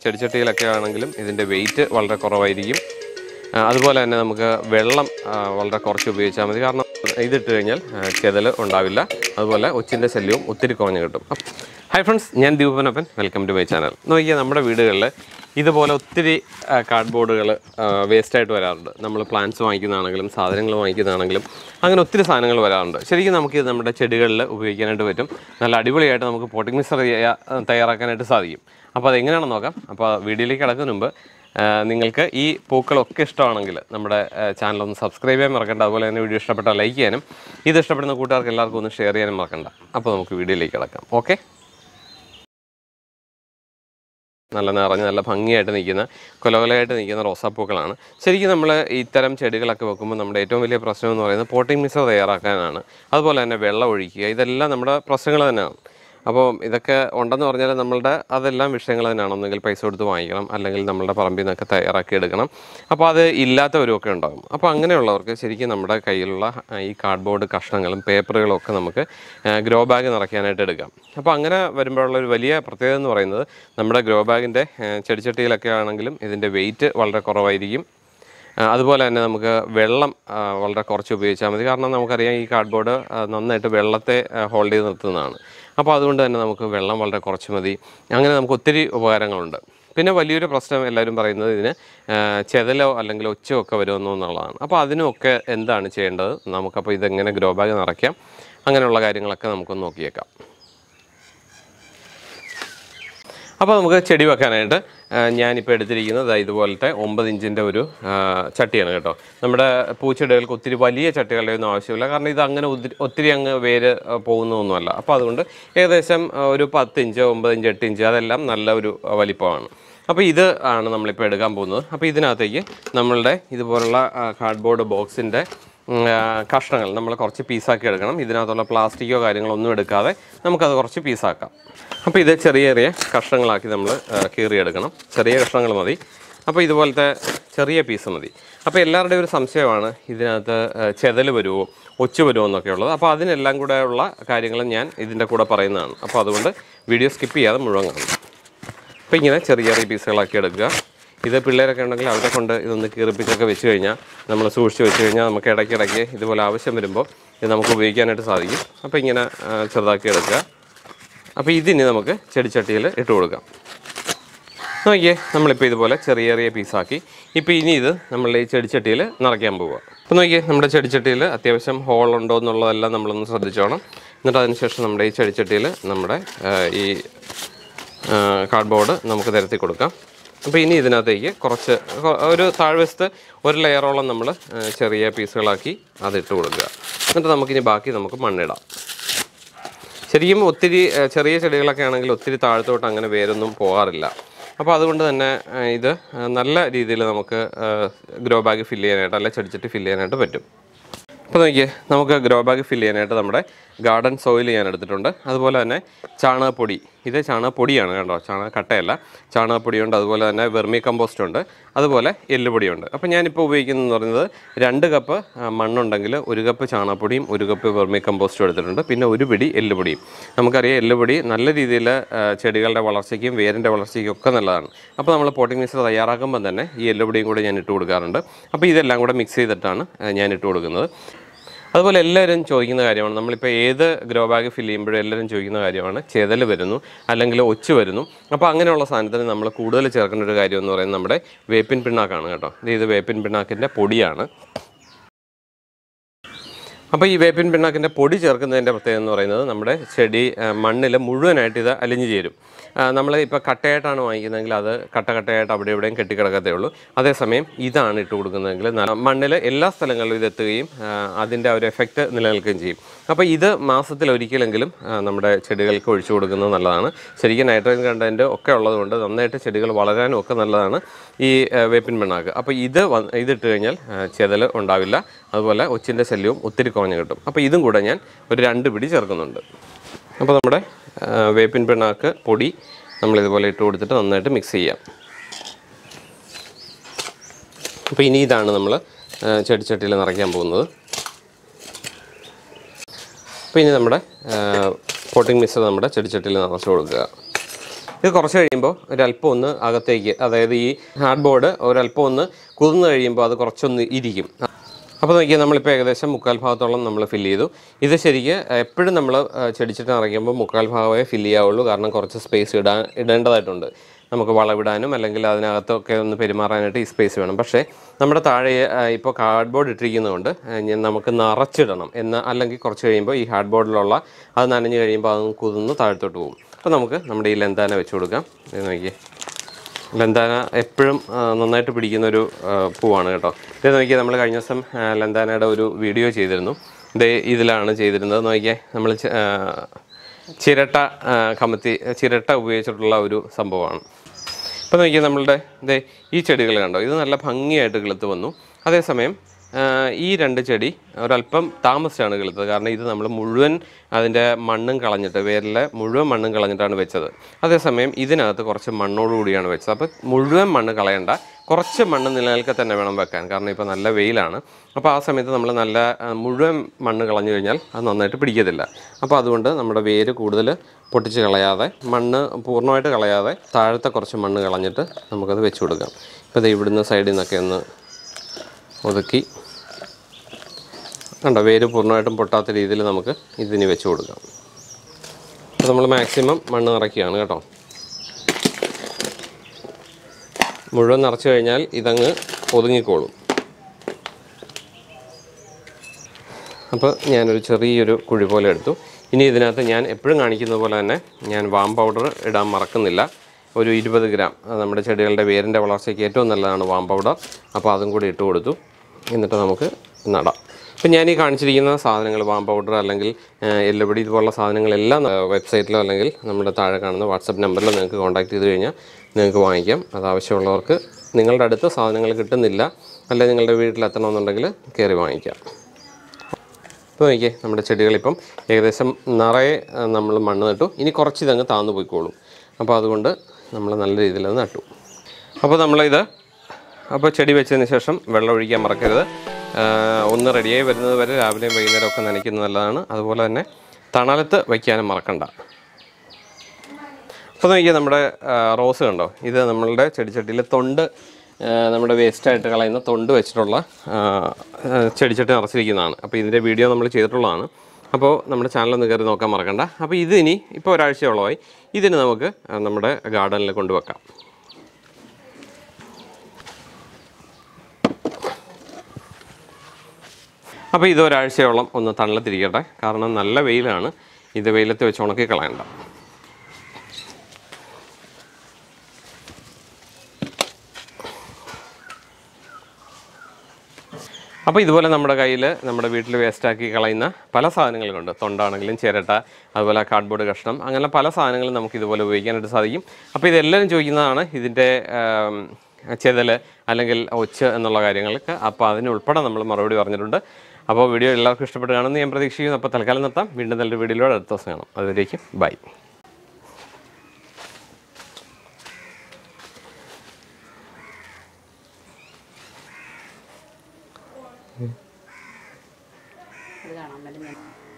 ചെടിച്ചട്ടിയിലൊക്കെ ആണെങ്കിലും ഇതിൻ്റെ വെയിറ്റ് വളരെ കുറവായിരിക്കും ആ, അതുപോലെ തന്നെ നമുക്ക് വെള്ളം ആ, വളരെ കുറച്ച് ഉപയോഗിച്ചാൽ മതി കാരണം ഇതിട്ട് കഴിഞ്ഞാൽ ചെതൽ ഉണ്ടാവില്ല അതുപോലെ ഒച്ചിൻ്റെ ശല്യവും ഒത്തിരി കുറഞ്ഞു കിട്ടും ഹായ് ഫ്രണ്ട്സ് ഞാൻ ദീപനപ്പൻ വെൽക്കം ടു മൈ ചാനൽ നോക്കിയാൽ നമ്മുടെ വീടുകളിൽ ഇതുപോലെ ഒത്തിരി കാർഡ്ബോർഡുകൾ വേസ്റ്റായിട്ട് വരാറുണ്ട് നമ്മൾ പ്ലാന്റ്സ് വാങ്ങിക്കുന്നതാണെങ്കിലും സാധനങ്ങൾ വാങ്ങിക്കുന്നതാണെങ്കിലും അങ്ങനെ ഒത്തിരി സാധനങ്ങൾ വരാറുണ്ട് ശരിക്കും നമുക്ക് ഇത് നമ്മുടെ ചെടികളിൽ ഉപയോഗിക്കാനായിട്ട് പറ്റും നല്ല അടിപൊളിയായിട്ട് നമുക്ക് പോട്ടിംഗ് മിക്സർ തയ്യാറാക്കാനായിട്ട് സാധിക്കും അപ്പോൾ അതെങ്ങനെയാണെന്ന് നോക്കാം അപ്പോൾ വീഡിയോയിലേക്ക് കിടക്കുന്നതിന് മുമ്പ് ആ, നിങ്ങൾക്ക് ഈ പൂക്കളൊക്കെ ഇഷ്ടമാണെങ്കിൽ നമ്മുടെ ചാനൽ ഒന്ന് സബ്സ്ക്രൈബ് ചെയ്യാൻ മറക്കണ്ട അതുപോലെ തന്നെ വീഡിയോ ഇഷ്ടപ്പെട്ടാൽ ലൈക്ക് ചെയ്യാനും ഇത് ഇഷ്ടപ്പെടുന്ന കൂട്ടുകാർക്ക് എല്ലാവർക്കും ഒന്ന് ഷെയർ ചെയ്യാനും മറക്കണ്ട അപ്പോൾ നമുക്ക് വീഡിയോയിലേക്ക് കിടക്കാം ഓക്കെ നല്ല നിറഞ്ഞ് നല്ല ഭംഗിയായിട്ട് നിൽക്കുന്ന കൊലകൊലയായിട്ട് നിൽക്കുന്ന റോസാപ്പൂക്കളാണ് ശരിക്കും നമ്മൾ ഇത്തരം ചെടികളൊക്കെ വെക്കുമ്പോൾ നമ്മുടെ ഏറ്റവും വലിയ പ്രശ്നം എന്ന് പറയുന്നത് പോട്ടിംഗ് മിക്സർ തയ്യാറാക്കാനാണ് അതുപോലെ തന്നെ വെള്ളം ഒഴിക്കുക ഇതെല്ലാം നമ്മുടെ പ്രശ്നങ്ങൾ തന്നെയാണ് അപ്പോൾ ഇതൊക്കെ ഉണ്ടെന്ന് പറഞ്ഞാൽ നമ്മളുടെ അതെല്ലാം വിഷയങ്ങൾ തന്നെയാണ് ഒന്നുകിൽ പൈസ കൊടുത്ത് വാങ്ങിക്കണം അല്ലെങ്കിൽ നമ്മളുടെ പറമ്പിൽ നിന്നൊക്കെ തയ്യാറാക്കി എടുക്കണം അപ്പോൾ അത് ഇല്ലാത്തവരുമൊക്കെ ഉണ്ടാകും അപ്പോൾ അങ്ങനെയുള്ളവർക്ക് ശരിക്കും നമ്മുടെ കയ്യിലുള്ള ആ, ഈ കാർഡ്ബോർഡ് കഷ്ണങ്ങളും പേപ്പറുകളും ഒക്കെ നമുക്ക് ഗ്രോ ബാഗ് നിറയ്ക്കാനായിട്ട് എടുക്കാം അപ്പോൾ അങ്ങനെ വരുമ്പോഴുള്ള ഒരു വലിയ പ്രത്യേകത എന്ന് പറയുന്നത് നമ്മുടെ ഗ്രോ ബാഗിൻ്റെ ചെടിച്ചട്ടിയിലൊക്കെ ആണെങ്കിലും ഇതിൻ്റെ വെയിറ്റ് വളരെ കുറവായിരിക്കും ആ, അതുപോലെ തന്നെ നമുക്ക് വെള്ളം ആ, വളരെ കുറച്ച് ഉപയോഗിച്ചാൽ മതി കാരണം നമുക്കറിയാം ഈ കാർഡ്ബോർഡ് ആ, നന്നായിട്ട് വെള്ളത്തെ ഹോൾഡ് ചെയ്ത് നിർത്തുന്നതാണ് അപ്പോൾ അതുകൊണ്ട് തന്നെ നമുക്ക് വെള്ളം വളരെ കുറച്ച് മതി അങ്ങനെ നമുക്ക് ഒത്തിരി ഉപകാരങ്ങളുണ്ട് പിന്നെ വലിയൊരു പ്രശ്നം എല്ലാവരും പറയുന്നത് ഇതിന് ആ, ചെതലോ അല്ലെങ്കിൽ ഒച്ചയോ ഒക്കെ വരുമെന്നോ എന്നുള്ളതാണ് അപ്പോൾ അതിനുമൊക്കെ എന്താണ് ചെയ്യേണ്ടത് നമുക്കപ്പോൾ ഇതെങ്ങനെ ഗ്രോ ബാഗ് നിറയ്ക്കാം അങ്ങനെയുള്ള കാര്യങ്ങളൊക്കെ നമുക്കൊന്ന് നോക്കിയേക്കാം അപ്പോൾ നമുക്ക് ചെടി വെക്കാനായിട്ട് ആ, ഞാനിപ്പോൾ എടുത്തിരിക്കുന്നത് ദാ ഇതുപോലത്തെ ഒമ്പത് ഇഞ്ചിൻ്റെ ഒരു ആ, ചട്ടിയാണ് കേട്ടോ നമ്മുടെ പൂച്ചെടികൾക്ക് ഒത്തിരി വലിയ ചട്ടികളുടെ ഒന്നും ആവശ്യമില്ല കാരണം ഇത് അങ്ങനെ ഒത്തിരി ഒത്തിരി അങ്ങ് വേര് ആ, പോകുന്നതൊന്നുമല്ല അപ്പോൾ അതുകൊണ്ട് ഏകദേശം ആ, ഒരു പത്ത് ഇഞ്ച് ഒമ്പത് ഇഞ്ച് എട്ട് ഇഞ്ച് അതെല്ലാം നല്ല ഒരു ആ, വലിപ്പമാണ് അപ്പോൾ ഇത് ആണ് നമ്മളിപ്പോൾ എടുക്കാൻ പോകുന്നത് അപ്പോൾ ഇതിനകത്തേക്ക് നമ്മളുടെ ഇതുപോലുള്ള കാർഡ്ബോർഡ് ബോക്സിൻ്റെ കഷ്ണങ്ങൾ നമ്മൾ കുറച്ച് പീസാക്കി എടുക്കണം ഇതിനകത്തുള്ള പ്ലാസ്റ്റിക്കോ കാര്യങ്ങളോ ഒന്നും എടുക്കാതെ നമുക്കത് കുറച്ച് പീസാക്കാം അപ്പോൾ ഇത് ചെറിയ ചെറിയ കഷ്ണങ്ങളാക്കി നമ്മൾ കീറിയെടുക്കണം ചെറിയ കഷ്ണങ്ങൾ മതി അപ്പോൾ ഇതുപോലത്തെ ചെറിയ പീസ് മതി അപ്പോൾ എല്ലാവരുടെയും ഒരു സംശയമാണ് ഇതിനകത്ത് ചെതൽ വരുമോ ഒച്ചു വരുമോ എന്നൊക്കെ ഉള്ളത് അപ്പോൾ അതിനെല്ലാം കൂടെ ഉള്ള കാര്യങ്ങളും ഞാൻ ഇതിൻ്റെ കൂടെ പറയുന്നതാണ് അപ്പോൾ അതുകൊണ്ട് വീഡിയോ സ്കിപ്പ് ചെയ്യാതെ മുഴുവൻ കാണും അപ്പോൾ ഇങ്ങനെ ചെറിയ ചെറിയ പീസുകളാക്കി എടുക്കുക ഇത് പിള്ളേരൊക്കെ ഉണ്ടെങ്കിൽ അവരെ കൊണ്ട് ഇതൊന്ന് കീറിപ്പിച്ചൊക്കെ വെച്ച് കഴിഞ്ഞാൽ നമ്മൾ സൂക്ഷിച്ച് വെച്ച് കഴിഞ്ഞാൽ നമുക്ക് ഇടയ്ക്കിടയ്ക്ക് ഇതുപോലെ ആവശ്യം വരുമ്പോൾ ഇത് നമുക്ക് ഉപയോഗിക്കാനായിട്ട് സാധിക്കും അപ്പോൾ ഇങ്ങനെ ആ, ചെറുതാക്കി എടുക്കുക അപ്പോൾ ഇതിന് നമുക്ക് ചെടിച്ചട്ടിയിൽ ഇട്ട് കൊടുക്കാം നോക്കിയേ നമ്മളിപ്പോൾ ഇതുപോലെ ചെറിയ ചെറിയ പീസാക്കി ഇപ്പോൾ ഇനി ഇത് നമ്മൾ ഈ ചെടിച്ചട്ടിയിൽ നിറയ്ക്കാൻ പോവുക അപ്പോൾ നോക്കിയേ നമ്മുടെ ചെടിച്ചട്ടിയിൽ അത്യാവശ്യം ഹോൾ ഉണ്ടോ എന്നുള്ളതെല്ലാം നമ്മളൊന്ന് ശ്രദ്ധിച്ചോണം എന്നിട്ട് അതിനുശേഷം നമ്മുടെ ഈ ചെടിച്ചട്ടിയിൽ നമ്മുടെ ആ, ഈ കാർഡ്ബോർഡ് നമുക്ക് നിരത്തി കൊടുക്കാം അപ്പോൾ ഇനി ഇതിനകത്തേക്ക് കുറച്ച് കൊ- ഒരു താഴ്വശത്ത് ഒരു ലെയറോളം നമ്മൾ ചെറിയ പീസുകളാക്കി അതിട്ട് കൊടുക്കുക എന്നിട്ട് നമുക്കിനി ബാക്കി നമുക്ക് മണ്ണിടാം ശരിക്കും ഒത്തിരി ഏഹ്, ചെറിയ ചെടികളൊക്കെ ആണെങ്കിൽ ഒത്തിരി താഴത്തോട്ട് അങ്ങനെ വേരൊന്നും പോകാറില്ല അപ്പോൾ അതുകൊണ്ട് തന്നെ ഏഹ്, ഇത് ഏഹ്, നല്ല രീതിയിൽ നമുക്ക് ഗ്രോ ബാഗ് ഫില്ല് ചെയ്യാനായിട്ട് അല്ല ചെടിച്ചട്ടി ഫില്ല് ചെയ്യാനായിട്ട് പറ്റും അപ്പോൾ നോക്കിയേ നമുക്ക് ഗ്രോ ബാഗ് ഫില്ല് ചെയ്യാനായിട്ട് നമ്മുടെ ഗാർഡൻ സോയിൽ ഞാൻ എടുത്തിട്ടുണ്ട് അതുപോലെ തന്നെ ചാണകപ്പൊടി ഇത് ചാണകപ്പൊടിയാണ് കേട്ടോ ചാണക കട്ടയല്ല ചാണകപ്പൊടിയുണ്ട് അതുപോലെ തന്നെ വെർമി കമ്പോസ്റ്റ് ഉണ്ട് അതുപോലെ എല്ലുപൊടിയുണ്ട് അപ്പോൾ ഞാനിപ്പോൾ ഉപയോഗിക്കുന്നതെന്ന് പറയുന്നത് രണ്ട് കപ്പ് ആ, മണ്ണുണ്ടെങ്കിൽ ഒരു കപ്പ് ചാണകപ്പൊടിയും ഒരു കപ്പ് വെർമി കമ്പോസ്റ്റും എടുത്തിട്ടുണ്ട് പിന്നെ ഒരു പിടി എല്ലുപൊടിയും നമുക്കറിയാം എല്ലുപൊടി നല്ല രീതിയിൽ ആ, ചെടികളുടെ വളർച്ചയ്ക്കും വേരിൻ്റെ വളർച്ചയ്ക്കും ഒക്കെ നല്ലതാണ് അപ്പോൾ നമ്മൾ പോട്ടിംഗ് മിക്സർ തയ്യാറാക്കുമ്പോൾ തന്നെ ഈ എല്ലുപൊടിയും കൂടെ ഞാൻ ഇട്ട് കൊടുക്കാറുണ്ട് അപ്പോൾ ഇതെല്ലാം കൂടെ മിക്സ് ചെയ്തിട്ടാണ് ആ, ഞാൻ ഇട്ട് കൊടുക്കുന്നത് അതുപോലെ എല്ലാവരും ചോദിക്കുന്ന കാര്യമാണ് നമ്മളിപ്പോൾ ഏത് ഗ്രോ ബാഗ് ഫില്ല് ചെയ്യുമ്പോഴും എല്ലാവരും ചോദിക്കുന്ന കാര്യമാണ് ചെതൽ വരുന്നു അല്ലെങ്കിൽ ഒച്ച് വരുന്നു അപ്പോൾ അങ്ങനെയുള്ള സാധനത്തിന് നമ്മൾ കൂടുതൽ ചേർക്കേണ്ട ഒരു കാര്യം എന്ന് പറയുന്നത് നമ്മുടെ വേപ്പിൻ പിണ്ണാക്കാണ് കേട്ടോ ഇത് ഇത് വേപ്പിൻ പിണ്ണാക്കിൻ്റെ പൊടിയാണ് അപ്പോൾ ഈ വേപ്പിൻ പിണ്ണാക്കിൻ്റെ പൊടി ചേർക്കുന്നതിൻ്റെ പ്രത്യേകത എന്ന് പറയുന്നത് നമ്മുടെ ചെടി മണ്ണിൽ മുഴുവനായിട്ട് ഇത് അലിഞ്ഞു ചേരും നമ്മൾ ഇപ്പോൾ കട്ടയായിട്ടാണ് വാങ്ങിക്കുന്നതെങ്കിൽ അത് കട്ട കട്ടയായിട്ട് അവിടെ ഇവിടെയും കെട്ടിക്കിടക്കത്തേ ഉള്ളൂ അതേസമയം ഇതാണ് ഇട്ട് കൊടുക്കുന്നതെങ്കിൽ മണ്ണിൽ എല്ലാ സ്ഥലങ്ങളിലും ഇത് എത്തുകയും ആ, അതിൻ്റെ ആ ഒരു എഫക്റ്റ് നിലനിൽക്കുകയും ചെയ്യും അപ്പോൾ ഇത് മാസത്തിൽ ഒരിക്കലെങ്കിലും ആ, നമ്മുടെ ചെടികൾക്ക് ഒഴിച്ചു കൊടുക്കുന്നത് നല്ലതാണ് ശരിക്കും നൈട്രജൻ കണ്ടൻറ്റ് ഒക്കെ ഉള്ളതുകൊണ്ട് നന്നായിട്ട് ചെടികൾ വളരാനും ഒക്കെ നല്ലതാണ് ഈ ആ, വേപ്പിൻ പിണ്ണാക്ക് അപ്പോൾ ഇത് വന്ന് ഇതിട്ട് കഴിഞ്ഞാൽ ചെതൽ ഉണ്ടാവില്ല അതുപോലെ ഒച്ചിൻ്റെ ശല്യവും ഒത്തിരി കുറഞ്ഞു കിട്ടും അപ്പോൾ ഇതും കൂടെ ഞാൻ ഒരു രണ്ട് പിടി ചേർക്കുന്നുണ്ട് അപ്പോൾ നമ്മുടെ ആ, വേപ്പിൻ പിണ്ണാക്ക് പൊടി നമ്മളിതുപോലെ ഇട്ട് കൊടുത്തിട്ട് നന്നായിട്ട് മിക്സ് ചെയ്യാം അപ്പോൾ ഇനി ഇതാണ് നമ്മൾ ചെടിച്ചട്ടിയിൽ നിറയ്ക്കാൻ പോകുന്നത് അപ്പോൾ ഇനി നമ്മുടെ പോട്ടിംഗ് മിക്സർ നമ്മുടെ ചെടിച്ചട്ടിയിൽ നിറച്ച് കൊടുക്കുക ഇത് കുറച്ച് കഴിയുമ്പോൾ ഒരല്പം ഒന്ന് അകത്തേക്ക് അതായത് ഈ ഹാർഡ് ബോർഡ് ഒരല്പം ഒന്ന് കുതിർന്ന് കഴിയുമ്പോൾ അത് കുറച്ചൊന്ന് ഇരിക്കും അപ്പോൾ നോക്കിയാൽ നമ്മളിപ്പോൾ ഏകദേശം മുക്കാൽ ഭാഗത്തോളം നമ്മൾ ഫില്ല് ചെയ്തു ഇത് ശരിക്ക് എപ്പോഴും നമ്മൾ ചെടിച്ചിട്ട് നിറയ്ക്കുമ്പോൾ മുക്കാൽ ഭാഗമേ ഫില്ല് ചെയ്യാവുള്ളൂ കാരണം കുറച്ച് സ്പേസ് ഇടാൻ ഇടേണ്ടതായിട്ടുണ്ട് നമുക്ക് വളവിടാനും അല്ലെങ്കിൽ അതിനകത്തൊക്കെ ഒന്ന് പെരുമാറാനായിട്ട് ഈ സ്പേസ് വേണം പക്ഷേ നമ്മുടെ താഴെ ഇപ്പോൾ കാർഡ് ബോർഡ് ഇട്ടിരിക്കുന്നതുകൊണ്ട് ആ, ഇനി നമുക്ക് നിറച്ചിടണം എന്ന് അല്ലെങ്കിൽ കുറച്ച് കഴിയുമ്പോൾ ഈ ഹാർഡ് ബോർഡിലുള്ള അത് നനഞ്ഞ് കഴിയുമ്പോൾ അത് കുതിർന്ന് താഴത്തോട്ട് പോകും അപ്പോൾ നമുക്ക് നമ്മുടെ ഈ ലെന്താന വെച്ച് കൊടുക്കാം ഇത് നോക്കിയേ ലന്താന എപ്പോഴും ആ, നന്നായിട്ട് പിടിക്കുന്ന ഒരു ആ, പൂവാണ് കേട്ടോ ഇത് നോക്കിയാൽ നമ്മൾ കഴിഞ്ഞ ദിവസം ആ, ലന്താനയുടെ ഒരു വീഡിയോ ചെയ്തിരുന്നു ഇത് ഇതിലാണ് ചെയ്തിരുന്നത് നോക്കിയാൽ നമ്മൾ ച- ആ, ചിരട്ട ആ, കമത്തി ചിരട്ട ഉപയോഗിച്ചിട്ടുള്ള ഒരു സംഭവമാണ് ഇപ്പോൾ നോക്കിയാൽ നമ്മളുടെ ദേ ഈ ചെടികൾ കണ്ടോ ഇത് നല്ല ഭംഗിയായിട്ട് കിളുത്ത് വന്നു അതേസമയം ആ, ഈ രണ്ട് ചെടി ഒരല്പം താമസിച്ചാണ് കിളുത്തത് കാരണം ഇത് നമ്മൾ മുഴുവൻ അതിൻ്റെ മണ്ണും കളഞ്ഞിട്ട് വേരിലെ മുഴുവൻ മണ്ണും കളഞ്ഞിട്ടാണ് വെച്ചത് അതേസമയം ഇതിനകത്ത് കുറച്ച് മണ്ണോടുകൂടിയാണ് വെച്ചത് അപ്പോൾ മുഴുവൻ മണ്ണ് കളയണ്ട കുറച്ച് മണ്ണ് നിലനിൽക്കെ തന്നെ വേണം വെക്കാൻ കാരണം ഇപ്പോൾ നല്ല വെയിലാണ് അപ്പോൾ ആ സമയത്ത് നമ്മൾ നല്ല ആ, മുഴുവൻ മണ്ണ് കളഞ്ഞു കഴിഞ്ഞാൽ അത് നന്നായിട്ട് പിടിക്കത്തില്ല അപ്പോൾ അതുകൊണ്ട് നമ്മുടെ വേര് കൂടുതൽ പൊട്ടിച്ച് കളയാതെ മണ്ണ് പൂർണ്ണമായിട്ട് കളയാതെ താഴത്തെ കുറച്ച് മണ്ണ് കളഞ്ഞിട്ട് നമുക്കത് വെച്ച് കൊടുക്കാം ഇപ്പോൾ ഇത് ഇവിടുന്ന് സൈഡിൽ നിന്നൊക്കെ ഒന്ന് ഒതുക്കി കണ്ടോ വേര് പൂർണ്ണമായിട്ടും പൊട്ടാത്ത രീതിയിൽ നമുക്ക് ഇതിന് വെച്ച് കൊടുക്കാം അപ്പോൾ നമ്മൾ മാക്സിമം മണ്ണ് നിറയ്ക്കുകയാണ് കേട്ടോ മുഴുവൻ നിറച്ച് കഴിഞ്ഞാൽ ഇതങ്ങ് ഒതുങ്ങിക്കോളും അപ്പോൾ ഞാനൊരു ചെറിയൊരു കുഴി പോലെ എടുത്തു ഇനി ഇതിനകത്ത് ഞാൻ എപ്പോഴും കാണിക്കുന്നത് പോലെ തന്നെ ഞാൻ വാം പൗഡർ ഇടാൻ മറക്കുന്നില്ല ഒരു ഇരുപത് ഗ്രാം അത് നമ്മുടെ ചെടികളുടെ വേരിൻ്റെ വളർച്ചയ്ക്ക് ഏറ്റവും നല്ലതാണ് വാം പൗഡർ അപ്പോൾ അതും കൂടി ഇട്ട് കൊടുത്തു എന്നിട്ട് നമുക്ക് നടാം ഇപ്പം ഞാൻ ഈ കാണിച്ചിരിക്കുന്ന സാധനങ്ങൾ വാം പൗഡർ അല്ലെങ്കിൽ ഏഹ്, എല്ലുപൊടി ഇതുപോലുള്ള സാധനങ്ങളെല്ലാം ഏഹ്, വെബ്സൈറ്റിലോ അല്ലെങ്കിൽ നമ്മുടെ താഴെ കാണുന്ന വാട്സപ്പ് നമ്പറിലോ നിങ്ങൾക്ക് കോൺടാക്ട് ചെയ്ത് കഴിഞ്ഞാൽ നിങ്ങൾക്ക് വാങ്ങിക്കാം അത് ആവശ്യമുള്ളവർക്ക് നിങ്ങളുടെ അടുത്ത് സാധനങ്ങൾ കിട്ടുന്നില്ല അല്ലെങ്കിൽ നിങ്ങളുടെ വീട്ടിലെത്തണമെന്നുണ്ടെങ്കിൽ കയറി വാങ്ങിക്കാം ഇപ്പോൾ നോക്കിയേ നമ്മുടെ ചെടികളിപ്പം ഏകദേശം നിറയെ നമ്മൾ മണ്ണ് നട്ടു ഇനി കുറച്ച് ഇതങ്ങ് താന്നു പോയിക്കോളും അപ്പോൾ അതുകൊണ്ട് നമ്മൾ നല്ല രീതിയിൽ അത് നട്ടു അപ്പോൾ നമ്മളിത് അപ്പോൾ ചെടി വെച്ചതിന് ശേഷം വെള്ളം ഒഴിക്കാൻ മറക്കരുത് ആ, ഒന്ന് റെഡിയായി വരുന്നത് വരെ രാവിലെയും വൈകുന്നേരം ഒക്കെ നനയ്ക്കുന്നത് നല്ലതാണ് അതുപോലെ തന്നെ തണലത്ത് വയ്ക്കാനും മറക്കണ്ട അപ്പോൾ നോക്കിയാൽ നമ്മുടെ ആ, റോസ് കണ്ടോ ഇത് നമ്മളുടെ ചെടിച്ചട്ടിയിൽ തൊണ്ട് ആ, നമ്മുടെ വേസ്റ്റായിട്ട് കളയുന്ന തൊണ്ട് വെച്ചിട്ടുള്ള ആ, ആ, ചെടിച്ചട്ടി നിറച്ചിരിക്കുന്നതാണ് അപ്പോൾ ഇതിൻ്റെ വീഡിയോ നമ്മൾ ചെയ്തിട്ടുള്ളതാണ് അപ്പോൾ നമ്മുടെ ചാനൽ ഒന്ന് കയറി നോക്കാൻ മറക്കണ്ട അപ്പോൾ ഇത് ഇനി ഇപ്പോൾ ഒരാഴ്ചയോളമായി ഇതിന് നമുക്ക് ആ, നമ്മുടെ ഗാർഡനിൽ കൊണ്ടുവെക്കാം അപ്പോൾ ഇത് ഒരാഴ്ചയോളം ഒന്ന് തണലത്തിരിക്കട്ടെ കാരണം നല്ല വെയിലാണ് ഇത് വെയിലത്ത് വെച്ച് ഉണക്കി കളയണ്ട അപ്പോൾ ഇതുപോലെ നമ്മുടെ കയ്യിൽ നമ്മുടെ വീട്ടിൽ വേസ്റ്റാക്കി കളയുന്ന പല സാധനങ്ങളുണ്ട് തൊണ്ടാണെങ്കിലും ചിരട്ട അതുപോലെ കാർഡ്ബോർഡ് കഷ്ണം അങ്ങനെ പല സാധനങ്ങളും നമുക്ക് ഇതുപോലെ ഉപയോഗിക്കാനായിട്ട് സാധിക്കും അപ്പോൾ ഇതെല്ലാവരും ചോദിക്കുന്നതാണ് ഇതിൻ്റെ ചെതൽ അല്ലെങ്കിൽ ഒച്ച് എന്നുള്ള കാര്യങ്ങൾക്ക് അപ്പോൾ അതിനുൾപ്പെടെ നമ്മൾ മറുപടി പറഞ്ഞിട്ടുണ്ട് അപ്പോൾ വീഡിയോ എല്ലാവർക്കും ഇഷ്ടപ്പെട്ട് കാണുമെന്ന് ഞാൻ പ്രതീക്ഷിക്കുന്നു അപ്പോൾ തൽക്കാലം നിർത്താം വീണ്ടും നല്ലൊരു വീഡിയോയിലൂടെ അടുത്ത ദിവസം കാണാം അതുവരേക്കും ബൈ ഇത് കാണാൻ പറ്റും